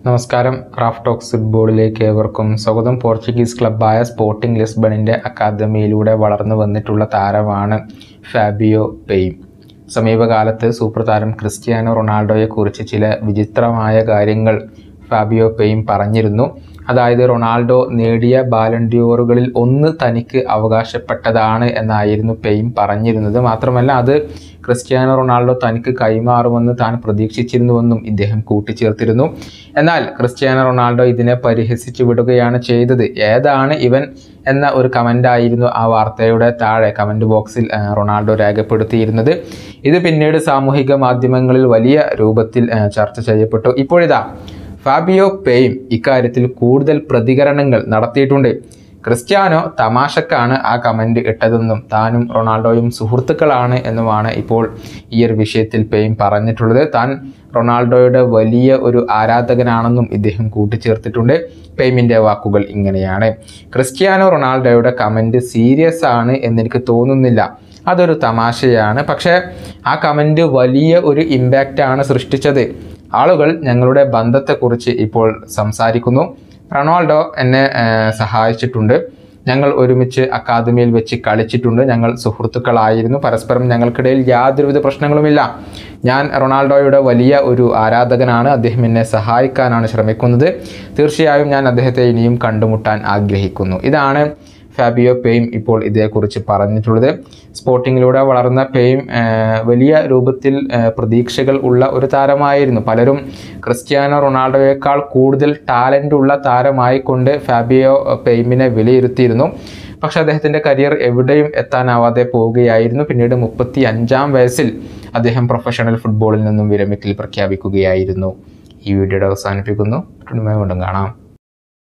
നമസ്കാരം Raf talks ഫുട്ബോളിലേക്ക് ഏവർക്കും സ്വാഗതം പോർച്ചുഗീസ് ക്ലബ്ബായ സ്പോർട്ടിംഗ് ലിസ്ബണിൻ്റെ അക്കാദമിയിലൂടെ വളർന്നു വന്നിട്ടുള്ള താരമാണ് ഫാബിയോ പെയിം സമീപകാലത്ത് സൂപ്പർ താരം ക്രിസ്ത്യാനോ റൊണാൾഡോയെക്കുറിച്ച് ചില വിചിത്രമായ കാര്യങ്ങൾ ഫാബിയോ പെയിം പറഞ്ഞിരുന്നു അതായത് റൊണാൾഡോ നേടിയ ബാലൻഡിയോറുകളിൽ ഒന്ന് തനിക്ക് അവകാശപ്പെട്ടതാണ് എന്നായിരുന്നു പെയിം പറഞ്ഞിരുന്നത് മാത്രമല്ല അത് ക്രിസ്ത്യാനോ റൊണാൾഡോ തനിക്ക് കൈമാറുമെന്ന് താൻ പ്രതീക്ഷിച്ചിരുന്നുവെന്നും ഇദ്ദേഹം കൂട്ടിച്ചേർത്തിരുന്നു എന്നാൽ ക്രിസ്ത്യാനോ റൊണാൾഡോ ഇതിനെ പരിഹസിച്ചു വിടുകയാണ് ചെയ്തത് ഏതാണ് ഇവൻ എന്ന ഒരു കമൻ്റായിരുന്നു ആ വാർത്തയുടെ താഴെ കമൻറ്റ് ബോക്സിൽ ആ, റൊണാൾഡോ രേഖപ്പെടുത്തിയിരുന്നത് ഇത് പിന്നീട് സാമൂഹിക മാധ്യമങ്ങളിൽ വലിയ രൂപത്തിൽ ആ, ചർച്ച ചെയ്യപ്പെട്ടു ഇപ്പോഴിതാ ഫാബിയോ പെയിം ഇക്കാര്യത്തിൽ കൂടുതൽ പ്രതികരണങ്ങൾ നടത്തിയിട്ടുണ്ട് ക്രിസ്ത്യാനോ തമാശക്കാണ് ആ കമൻ്റ് ഇട്ടതെന്നും താനും റൊണാൾഡോയും സുഹൃത്തുക്കളാണ് എന്നുമാണ് ഇപ്പോൾ ഈ ഒരു വിഷയത്തിൽ പെയിം പറഞ്ഞിട്ടുള്ളത് താൻ റൊണാൾഡോയുടെ വലിയ ഒരു ആരാധകനാണെന്നും ഇദ്ദേഹം കൂട്ടിച്ചേർത്തിട്ടുണ്ട് പെയിമിൻ്റെ വാക്കുകൾ ഇങ്ങനെയാണ് ക്രിസ്ത്യാനോ റൊണാൾഡോയുടെ കമൻറ്റ് സീരിയസ് ആണ് എന്നെനിക്ക് തോന്നുന്നില്ല അതൊരു തമാശയാണ് പക്ഷേ ആ കമൻറ്റ് വലിയ ഒരു ഇമ്പാക്റ്റാണ് സൃഷ്ടിച്ചത് ആളുകൾ ഞങ്ങളുടെ ബന്ധത്തെക്കുറിച്ച് ഇപ്പോൾ സംസാരിക്കുന്നു റൊണാൾഡോ എന്നെ ആ, സഹായിച്ചിട്ടുണ്ട് ഞങ്ങൾ ഒരുമിച്ച് അക്കാദമിയിൽ വെച്ച് കളിച്ചിട്ടുണ്ട് ഞങ്ങൾ സുഹൃത്തുക്കളായിരുന്നു പരസ്പരം ഞങ്ങൾക്കിടയിൽ യാതൊരുവിധ പ്രശ്നങ്ങളുമില്ല ഞാൻ റൊണാൾഡോയുടെ വലിയ ഒരു ആരാധകനാണ് അദ്ദേഹം എന്നെ സഹായിക്കാനാണ് ശ്രമിക്കുന്നത് തീർച്ചയായും ഞാൻ അദ്ദേഹത്തെ ഇനിയും കണ്ടുമുട്ടാൻ ആഗ്രഹിക്കുന്നു ഇതാണ് ഫാബിയോ പെയിം ഇപ്പോൾ ഇതേക്കുറിച്ച് പറഞ്ഞിട്ടുള്ളത് സ്പോർട്ടിങ്ങിലൂടെ വളർന്ന പെയിം ആ, വലിയ രൂപത്തിൽ ആ, പ്രതീക്ഷകൾ ഉള്ള ഒരു താരമായിരുന്നു പലരും ക്രിസ്ത്യാനോ റൊണാൾഡോയേക്കാൾ കൂടുതൽ ടാലൻ്റ് ഉള്ള താരമായിക്കൊണ്ട് ഫാബിയോ പെയിമിനെ വിലയിരുത്തിയിരുന്നു പക്ഷെ അദ്ദേഹത്തിൻ്റെ കരിയർ എവിടെയും എത്താനാവാതെ പോവുകയായിരുന്നു പിന്നീട് മുപ്പത്തി അഞ്ചാം വയസ്സിൽ അദ്ദേഹം പ്രൊഫഷണൽ ഫുട്ബോളിൽ നിന്നും വിരമിക്കൽ പ്രഖ്യാപിക്കുകയായിരുന്നു ഈ വീഡിയോയുടെ അവസാനിപ്പിക്കുന്നു വീണ്ടും കാണാം